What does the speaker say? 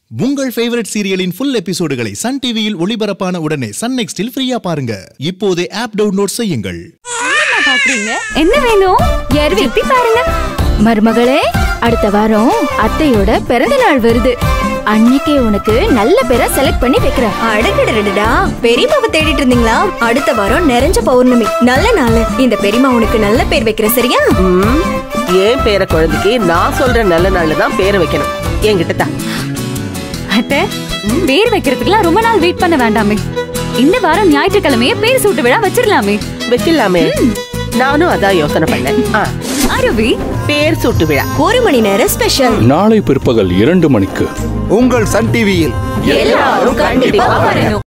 உங்கள் ஃபேவரட் சீரியலின் ஃபுல் எபிசோடுகளை சன் டிவியில் ஒளிபரப்பான உடனே சன் நெக்ஸ்டில் ஃப்ரீயா பாருங்க இப்போதே ஆப் டவுன்லோட் செய்யுங்கள் பாக்குறீங்க என்ன வேணும் யார் வெட்டி பாருங்க மருமகளே அடுத்த வாரம் அத்தையோட பிறந்த நாள் வருது அன்னைக்கே உனக்கு நல்ல பேரை செலக்ட் பண்ணி வைக்கிறேன் அடக்கடடா பெரியம்மாவை தேடிட்டு இருந்தீங்களா அடுத்த வாரம் நிறைஞ்ச பௌர்ணமி நல்ல நாள் இந்த பெரியம்மா உனக்கு நல்ல பேர் வைக்கிற சரியா ம், என் பேர குழந்தைக்கு நான் சொல்ற நல்ல நாள்ல தான் பேரை வைக்கணும் என்கிட்ட தான் அத்தை பேர் வைக்கிறதுக்குலாம் ரொம்ப நாள் வெயிட் பண்ண வேண்டாமே இந்த வாரம் ஞாயிற்றுக்கிழமையே பேர் சூட்டு விழா வச்சிடலாமே வைக்கலாமே நானும் அதான் யோசனை பண்ணேன் ஆ, அருவி பேர் சூட்டு விழா ஒரு மணி நேரம் ஸ்பெஷல் நாளை பிற்பகல் இரண்டு மணிக்கு உங்கள் சன் டிவியில் எல்லாரும் கண்டிப்பா வரணும்